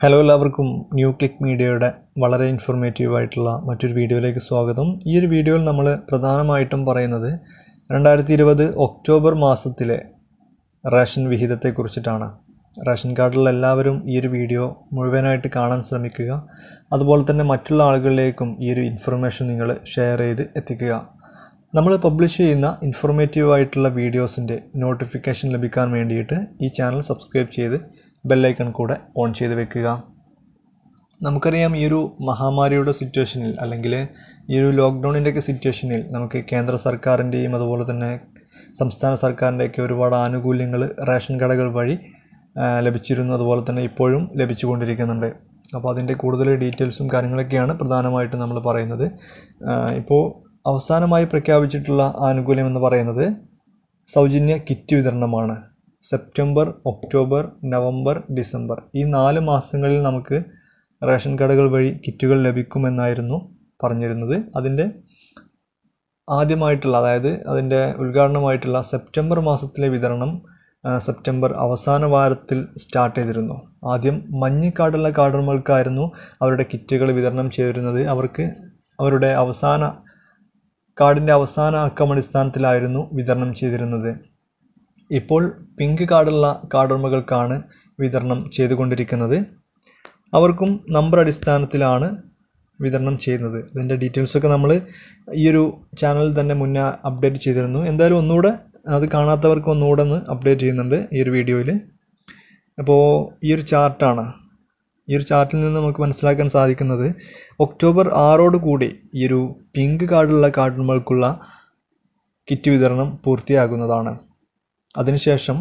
hello എല്ലാവർക്കും new click മീഡിയയുടെ വളരെ ഇൻഫോർമേറ്റീവ് ആയിട്ടുള്ള മറ്റൊരു വീഡിയോയിലേക്ക് സ്വാഗതം ഈ ഒരു വീഡിയോയിൽ നമ്മൾ പ്രധാനമായിട്ടും പറയുന്നത് രണ്ടായിരത്തി ഇരുപത് ഒക്ടോബർ മാസത്തിലെ റേഷൻ വിഹിതത്തെക്കുറിച്ചിട്ടാണ് റേഷൻ കാർഡിലുള്ള എല്ലാവരും ഈ ഒരു വീഡിയോ മുഴുവനായിട്ട് കാണാൻ ശ്രമിക്കുക അതുപോലെ തന്നെ മറ്റുള്ള ആളുകളിലേക്കും ഈ ഒരു ഇൻഫർമേഷൻ നിങ്ങൾ ഷെയർ ചെയ്ത് എത്തിക്കുക നമ്മൾ പബ്ലിഷ് ചെയ്യുന്ന ഇൻഫോർമേറ്റീവ് ആയിട്ടുള്ള വീഡിയോസിൻ്റെ നോട്ടിഫിക്കേഷൻ ലഭിക്കാൻ വേണ്ടിയിട്ട് ഈ ചാനൽ സബ്സ്ക്രൈബ് ചെയ്ത് ബെല്ലൈക്കൺ കൂടെ ഓൺ ചെയ്ത് വെക്കുക നമുക്കറിയാം ഈ ഒരു മഹാമാരിയുടെ സിറ്റുവേഷനിൽ അല്ലെങ്കിൽ ഈ ഒരു ലോക്ക്ഡൗണിൻ്റെയൊക്കെ സിറ്റുവേഷനിൽ നമുക്ക് കേന്ദ്ര സർക്കാരിൻ്റെയും അതുപോലെ തന്നെ സംസ്ഥാന സർക്കാരിൻ്റെയൊക്കെ ഒരുപാട് ആനുകൂല്യങ്ങൾ റേഷൻ കടകൾ വഴി ആ, ലഭിച്ചിരുന്നു അതുപോലെ തന്നെ ഇപ്പോഴും ലഭിച്ചുകൊണ്ടിരിക്കുന്നുണ്ട് അപ്പോൾ അതിൻ്റെ കൂടുതൽ ഡീറ്റെയിൽസും കാര്യങ്ങളൊക്കെയാണ് പ്രധാനമായിട്ടും നമ്മൾ പറയുന്നത് ആ, ഇപ്പോൾ അവസാനമായി പ്രഖ്യാപിച്ചിട്ടുള്ള ആനുകൂല്യം എന്ന് പറയുന്നത് സൗജന്യ കിറ്റ് വിതരണമാണ് സെപ്റ്റംബർ ഒക്ടോബർ നവംബർ ഡിസംബർ ഈ നാല് മാസങ്ങളിൽ നമുക്ക് റേഷൻ കടകൾ വഴി കിറ്റുകൾ ലഭിക്കുമെന്നായിരുന്നു പറഞ്ഞിരുന്നത് അതിൻ്റെ ആദ്യമായിട്ടുള്ള അതായത് അതിൻ്റെ ഉദ്ഘാടനമായിട്ടുള്ള സെപ്റ്റംബർ മാസത്തിലെ വിതരണം ആ, സെപ്റ്റംബർ അവസാന വാരത്തിൽ സ്റ്റാർട്ട് ചെയ്തിരുന്നു ആദ്യം മഞ്ഞ കാർഡുള്ള കാർഡുകൾക്കായിരുന്നു അവരുടെ കിറ്റുകൾ വിതരണം ചെയ്തിരുന്നത് അവർക്ക് അവരുടെ അവസാന കാർഡിൻ്റെ അവസാന അക്കം അടിസ്ഥാനത്തിലായിരുന്നു വിതരണം ചെയ്തിരുന്നത് ഇപ്പോൾ പിങ്ക് കാർഡുള്ള കാർഡുടമകൾക്കാണ് വിതരണം ചെയ്തുകൊണ്ടിരിക്കുന്നത് അവർക്കും നമ്പർ അടിസ്ഥാനത്തിലാണ് വിതരണം ചെയ്യുന്നത് അതിൻ്റെ ഡീറ്റെയിൽസൊക്കെ നമ്മൾ ഈ ഒരു ചാനലിൽ തന്നെ മുന്നേ അപ്ഡേറ്റ് ചെയ്തിരുന്നു എന്തായാലും ഒന്നുകൂടെ അത് കാണാത്തവർക്ക് ഒന്നുകൂടെ ഒന്ന് അപ്ഡേറ്റ് ചെയ്യുന്നുണ്ട് ഈ ഒരു വീഡിയോയിൽ അപ്പോൾ ഈ ഒരു ചാർട്ടാണ് ഈ ഒരു ചാർട്ടിൽ നിന്ന് നമുക്ക് മനസ്സിലാക്കാൻ സാധിക്കുന്നത് ഒക്ടോബർ ആറോട് കൂടി ഈ ഒരു പിങ്ക് കാർഡുള്ള കാർഡുകൾക്കുള്ള കിറ്റ് വിതരണം പൂർത്തിയാകുന്നതാണ് അതിനുശേഷം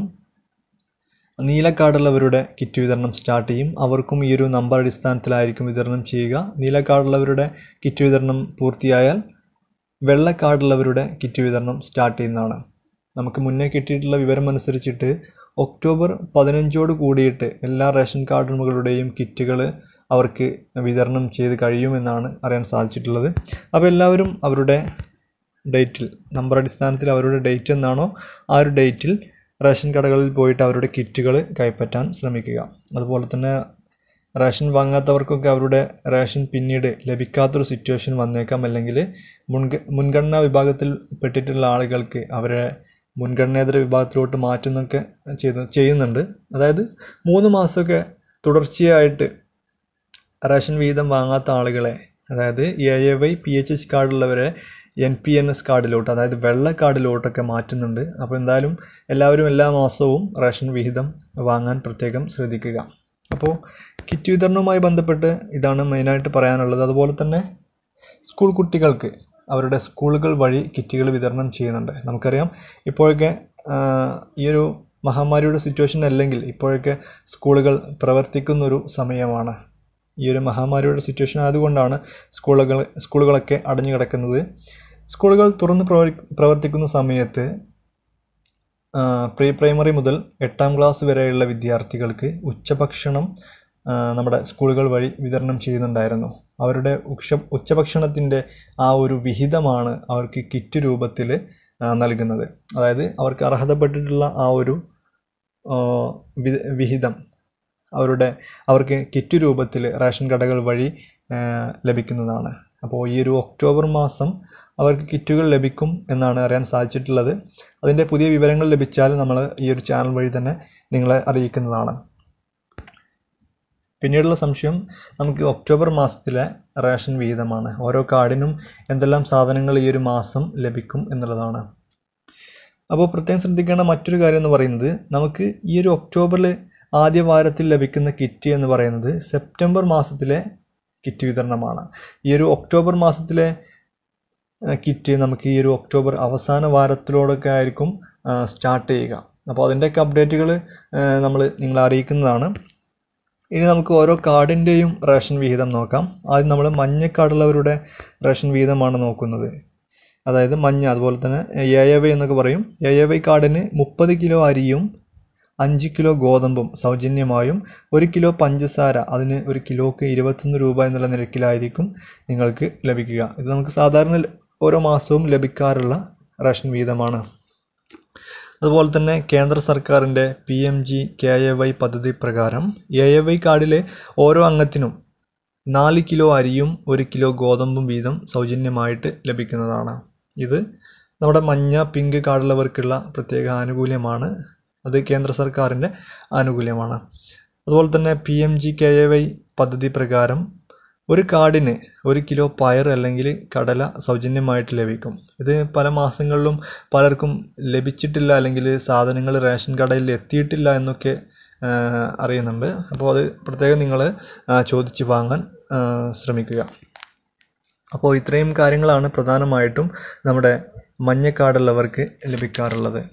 നീല കാർഡുള്ളവരുടെ കിറ്റ് വിതരണം സ്റ്റാർട്ട് ചെയ്യും അവർക്കും ഈ ഒരു നമ്പർ അടിസ്ഥാനത്തിലായിരിക്കും വിതരണം ചെയ്യുക നീല കാർഡുള്ളവരുടെ കിറ്റ് വിതരണം പൂർത്തിയായാൽ വെള്ള കാർഡുള്ളവരുടെ കിറ്റ് വിതരണം സ്റ്റാർട്ട് ചെയ്യുന്നതാണ് നമുക്ക് മുന്നേ കിട്ടിയിട്ടുള്ള വിവരം അനുസരിച്ചിട്ട് ഒക്ടോബർ പതിനഞ്ചോട് കൂടിയിട്ട് എല്ലാ റേഷൻ കാർഡുകളുടെയും കിറ്റുകൾ അവർക്ക് വിതരണം ചെയ്ത് കഴിയുമെന്നാണ് അറിയാൻ സാധിച്ചിട്ടുള്ളത് അപ്പോൾ എല്ലാവരും അവരുടെ ഡേറ്റിൽ നമ്പർ അടിസ്ഥാനത്തിൽ അവരുടെ ഡേറ്റ് എന്നാണോ ആ ഒരു ഡേറ്റിൽ റേഷൻ കടകളിൽ പോയിട്ട് അവരുടെ കിറ്റുകൾ കൈപ്പറ്റാൻ ശ്രമിക്കുക അതുപോലെ തന്നെ റേഷൻ വാങ്ങാത്തവർക്കൊക്കെ അവരുടെ റേഷൻ പിന്നീട് ലഭിക്കാത്തൊരു സിറ്റുവേഷൻ വന്നേക്കാം അല്ലെങ്കിൽ മുൻഗ മുൻഗണനാ വിഭാഗത്തിൽ പെട്ടിട്ടുള്ള ആളുകൾക്ക് അവരെ മുൻഗണനേതര വിഭാഗത്തിലോട്ട് മാറ്റുന്നൊക്കെ ചെയ്ത് ചെയ്യുന്നുണ്ട് അതായത് മൂന്ന് മാസമൊക്കെ തുടർച്ചയായിട്ട് റേഷൻ വീതം വാങ്ങാത്ത ആളുകളെ അതായത് A A Y P H H കാർഡുള്ളവരെ എൻ പി എൻ എസ് കാർഡിലോട്ട് അതായത് വെള്ള കാർഡിലോട്ടൊക്കെ മാറ്റുന്നുണ്ട് അപ്പോൾ എന്തായാലും എല്ലാവരും എല്ലാ മാസവും റേഷൻ വിഹിതം വാങ്ങാൻ പ്രത്യേകം ശ്രദ്ധിക്കുക അപ്പോൾ കിറ്റ് വിതരണവുമായി ബന്ധപ്പെട്ട് ഇതാണ് മെയിനായിട്ട് പറയാനുള്ളത് അതുപോലെ തന്നെ സ്കൂൾ കുട്ടികൾക്ക് അവരുടെ സ്കൂളുകൾ വഴി കിറ്റുകൾ വിതരണം ചെയ്യുന്നുണ്ട് നമുക്കറിയാം ഇപ്പോഴൊക്കെ ആ, ഈ ഒരു മഹാമാരിയുടെ സിറ്റുവേഷൻ അല്ലെങ്കിൽ ഇപ്പോഴൊക്കെ സ്കൂളുകൾ പ്രവർത്തിക്കുന്നൊരു സമയമാണ് ഈ ഒരു മഹാമാരിയുടെ സിറ്റുവേഷൻ ആയതുകൊണ്ടാണ് സ്കൂളുകൾ സ്കൂളുകളൊക്കെ അടഞ്ഞു കിടക്കുന്നത് സ്കൂളുകൾ തുറന്ന് പ്രവർ പ്രവർത്തിക്കുന്ന സമയത്ത് പ്രീ പ്രൈമറി മുതൽ എട്ടാം ക്ലാസ് വരെയുള്ള വിദ്യാർത്ഥികൾക്ക് ഉച്ചഭക്ഷണം ആ, നമ്മുടെ സ്കൂളുകൾ വഴി വിതരണം ചെയ്യുന്നുണ്ടായിരുന്നു അവരുടെ ഉച്ച ഉച്ചഭക്ഷണത്തിൻ്റെ ആ ഒരു വിഹിതമാണ് അവർക്ക് കിറ്റ് രൂപത്തിൽ നൽകുന്നത് അതായത് അവർക്ക് അർഹതപ്പെട്ടിട്ടുള്ള ആ ഒരു ആ, വി- വിഹിതം അവരുടെ അവർക്ക് കിറ്റ് രൂപത്തിൽ റേഷൻ കടകൾ വഴി ആ, ലഭിക്കുന്നതാണ് അപ്പോൾ ഈ ഒരു ഒക്ടോബർ മാസം അവർക്ക് കിറ്റുകൾ ലഭിക്കും എന്നാണ് അറിയാൻ സാധിച്ചിട്ടുള്ളത് അതിൻ്റെ പുതിയ വിവരങ്ങൾ ലഭിച്ചാൽ നമ്മൾ ഈ ഒരു ചാനൽ വഴി തന്നെ നിങ്ങളെ അറിയിക്കുന്നതാണ് പിന്നീടുള്ള സംശയം നമുക്ക് ഒക്ടോബർ മാസത്തിലെ റേഷൻ വിഹിതമാണ് ഓരോ കാർഡിനും എന്തെല്ലാം സാധനങ്ങൾ ഈ ഒരു മാസം ലഭിക്കും എന്നുള്ളതാണ് അപ്പോൾ പ്രത്യേകം ശ്രദ്ധിക്കേണ്ട മറ്റൊരു കാര്യം എന്ന് പറയുന്നത് നമുക്ക് ഈ ഒരു ഒക്ടോബറിൽ ആദ്യ വാരത്തിൽ ലഭിക്കുന്ന കിറ്റ് എന്ന് പറയുന്നത് സെപ്റ്റംബർ മാസത്തിലെ കിറ്റ് വിതരണമാണ് ഈ ഒരു ഒക്ടോബർ മാസത്തിലെ ആ, കിറ്റ് നമുക്ക് ഈ ഒരു ഒക്ടോബർ അവസാന വാരത്തിലോടൊക്കെ ആയിരിക്കും സ്റ്റാർട്ട് ചെയ്യുക അപ്പോൾ അതിൻ്റെയൊക്കെ അപ്ഡേറ്റുകൾ നമ്മൾ നിങ്ങളെ അറിയിക്കുന്നതാണ് ഇനി നമുക്ക് ഓരോ കാർഡിൻ്റെയും റേഷൻ വിഹിതം നോക്കാം ആദ്യം നമ്മൾ മഞ്ഞ കാർഡുള്ളവരുടെ റേഷൻ വിഹിതമാണ് നോക്കുന്നത് അതായത് മഞ്ഞ അതുപോലെ തന്നെ എ എ വൈ എന്നൊക്കെ പറയും എ എ വൈ കാർഡിന് മുപ്പത് കിലോ അരിയും അഞ്ച് കിലോ ഗോതമ്പും സൗജന്യമായും ഒരു കിലോ പഞ്ചസാര അതിന് ഒരു കിലോക്ക് ഇരുപത്തൊന്ന് രൂപ എന്നുള്ള നിരക്കിലായിരിക്കും നിങ്ങൾക്ക് ലഭിക്കുക ഇത് നമുക്ക് സാധാരണ ല- ഓരോ മാസവും ലഭിക്കാറുള്ള റേഷൻ വിഹിതമാണ് അതുപോലെ തന്നെ കേന്ദ്ര സർക്കാരിൻ്റെ P M G K A Y പദ്ധതി പ്രകാരം എ എ വൈ കാർഡിലെ ഓരോ അംഗത്തിനും നാല് കിലോ അരിയും ഒരു കിലോ ഗോതമ്പും വീതം സൗജന്യമായിട്ട് ലഭിക്കുന്നതാണ് ഇത് നമ്മുടെ മഞ്ഞ പിങ്ക് കാർഡുള്ളവർക്കുള്ള പ്രത്യേക ആനുകൂല്യമാണ് അത് കേന്ദ്ര സർക്കാരിൻ്റെ ആനുകൂല്യമാണ് അതുപോലെ തന്നെ P M G K A Y പദ്ധതി പ്രകാരം ഒരു കാർഡിന് ഒരു കിലോ പയർ അല്ലെങ്കിൽ കടല സൗജന്യമായിട്ട് ലഭിക്കും ഇത് പല മാസങ്ങളിലും പലർക്കും ലഭിച്ചിട്ടില്ല അല്ലെങ്കിൽ സാധനങ്ങൾ റേഷൻ കടയിൽ എത്തിയിട്ടില്ല എന്നൊക്കെ അറിയുന്നുണ്ട് അപ്പോൾ അത് പ്രത്യേകം നിങ്ങൾ ചോദിച്ച് വാങ്ങാൻ ശ്രമിക്കുക അപ്പോൾ ഇത്രയും കാര്യങ്ങളാണ് പ്രധാനമായിട്ടും നമ്മുടെ മഞ്ഞ കാർഡുള്ളവർക്ക് ലഭിക്കാറുള്ളത്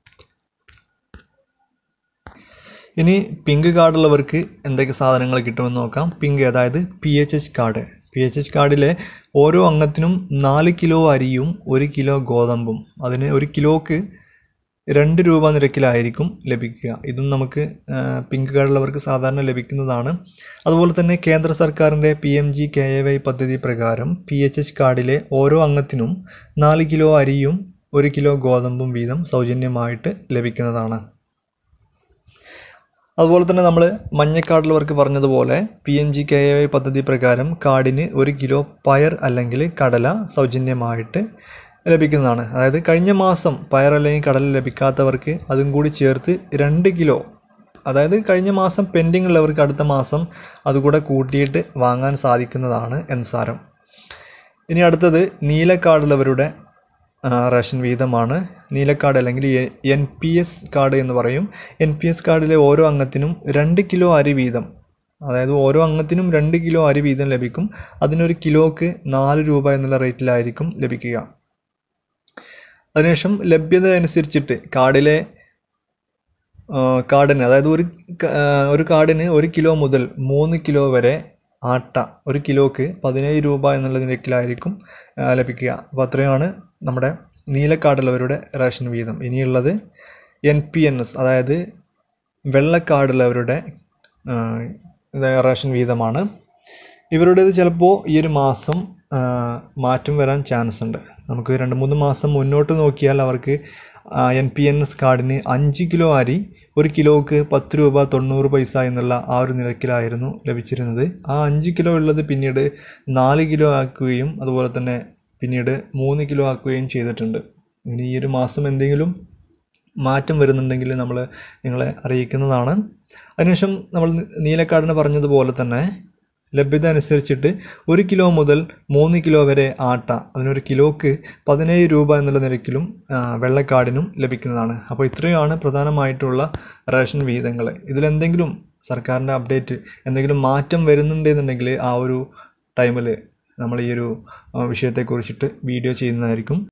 ഇനി പിങ്ക് കാർഡുള്ളവർക്ക് എന്തൊക്കെ സാധനങ്ങൾ കിട്ടുമെന്ന് നോക്കാം പിങ്ക് അതായത് P H H card P H H കാർഡിലെ ഓരോ അംഗത്തിനും നാല് കിലോ അരിയും ഒരു കിലോ ഗോതമ്പും അതിന് ഒരു കിലോക്ക് രണ്ട് രൂപ നിരക്കിലായിരിക്കും ലഭിക്കുക ഇതും നമുക്ക് പിങ്ക് കാർഡുള്ളവർക്ക് സാധാരണ ലഭിക്കുന്നതാണ് അതുപോലെ തന്നെ കേന്ദ്ര സർക്കാരിൻ്റെ P M G K A Y പദ്ധതി പ്രകാരം പി എച്ച് എച്ച് കാർഡിലെ ഓരോ അംഗത്തിനും നാല് കിലോ അരിയും ഒരു കിലോ ഗോതമ്പും വീതം സൗജന്യമായിട്ട് ലഭിക്കുന്നതാണ് അതുപോലെ തന്നെ നമ്മൾ മഞ്ഞക്കാർഡിലുള്ളവർക്ക് പറഞ്ഞതുപോലെ P M G K A Y പദ്ധതി പ്രകാരം കാർഡിന് ഒരു കിലോ പയർ അല്ലെങ്കിൽ കടല സൗജന്യമായിട്ട് ലഭിക്കുന്നതാണ് അതായത് കഴിഞ്ഞ മാസം പയർ അല്ലെങ്കിൽ കടല ലഭിക്കാത്തവർക്ക് അതും കൂടി ചേർത്ത് രണ്ട് കിലോ അതായത് കഴിഞ്ഞ മാസം പെൻഡിങ് ഉള്ളവർക്ക് അടുത്ത മാസം അതുകൂടെ കൂട്ടിയിട്ട് വാങ്ങാൻ സാധിക്കുന്നതാണ് എന്ന് സാരം ഇനി അടുത്തത് നീല കാർഡുള്ളവരുടെ റേഷൻ വീതമാണ് നീലക്കാർഡ് അല്ലെങ്കിൽ എൻ പി എസ് കാർഡ് എന്ന് പറയും എൻ പി എസ് കാർഡിലെ ഓരോ അംഗത്തിനും രണ്ട് കിലോ അരി വീതം അതായത് ഓരോ അംഗത്തിനും രണ്ട് കിലോ അരി വീതം ലഭിക്കും അതിനൊരു കിലോക്ക് നാല് രൂപ എന്നുള്ള റേറ്റിലായിരിക്കും ലഭിക്കുക അതിനുശേഷം ലഭ്യത അനുസരിച്ചിട്ട് കാർഡിലെ കാർഡിന് അതായത് ഒരു ഒരു കാർഡിന് ഒരു കിലോ മുതൽ മൂന്ന് കിലോ വരെ ആട്ട ഒരു കിലോക്ക് പതിനേഴ് രൂപ എന്നുള്ള നിരക്കിലായിരിക്കും ലഭിക്കുക അപ്പോൾ അത്രയാണ് നമ്മുടെ നീലക്കാർഡുള്ളവരുടെ റേഷൻ വീതം ഇനിയുള്ളത് എൻ പി എൻ എസ് അതായത് വെള്ളക്കാർഡുള്ളവരുടെ റേഷൻ വീതമാണ് ഇവരുടേത് ചിലപ്പോൾ ഈ ഒരു മാസം മാറ്റം വരാൻ ചാൻസ് ഉണ്ട് നമുക്ക് രണ്ട് മൂന്ന് മാസം മുന്നോട്ട് നോക്കിയാൽ അവർക്ക് എൻ പി എൻ എസ് കാർഡിന് അഞ്ച് കിലോ അരി ഒരു കിലോക്ക് പത്ത് രൂപ തൊണ്ണൂറ് പൈസ എന്നുള്ള ആ ഒരു നിരക്കിലായിരുന്നു ലഭിച്ചിരുന്നത് ആ അഞ്ച് കിലോ ഉള്ളത് പിന്നീട് നാല് കിലോ ആക്കുകയും അതുപോലെ തന്നെ പിന്നീട് മൂന്ന് കിലോ ആക്കുകയും ചെയ്തിട്ടുണ്ട് ഇനി ഈ ഒരു മാസം എന്തെങ്കിലും മാറ്റം വരുന്നുണ്ടെങ്കിൽ നമ്മൾ നിങ്ങളെ അറിയിക്കുന്നതാണ് അതിനുശേഷം നമ്മൾ നീലക്കാടിന് പറഞ്ഞതുപോലെ തന്നെ ലഭ്യത അനുസരിച്ചിട്ട് ഒരു കിലോ മുതൽ മൂന്ന് കിലോ വരെ ആട്ട അതിനൊരു കിലോക്ക് പതിനേഴ് രൂപ എന്നുള്ള നിരക്കിലും വെള്ളക്കാടിനും ലഭിക്കുന്നതാണ് അപ്പോൾ ഇത്രയുമാണ് പ്രധാനമായിട്ടുള്ള റേഷൻ വിഹിതങ്ങൾ ഇതിലെന്തെങ്കിലും സർക്കാരിൻ്റെ അപ്ഡേറ്റ് എന്തെങ്കിലും മാറ്റം വരുന്നുണ്ടെന്നുണ്ടെങ്കിൽ ആ ഒരു ടൈമിൽ നമ്മൾ ഈ ഒരു വിഷയത്തെക്കുറിച്ചിട്ട് വീഡിയോ ചെയ്യുന്നതായിരിക്കും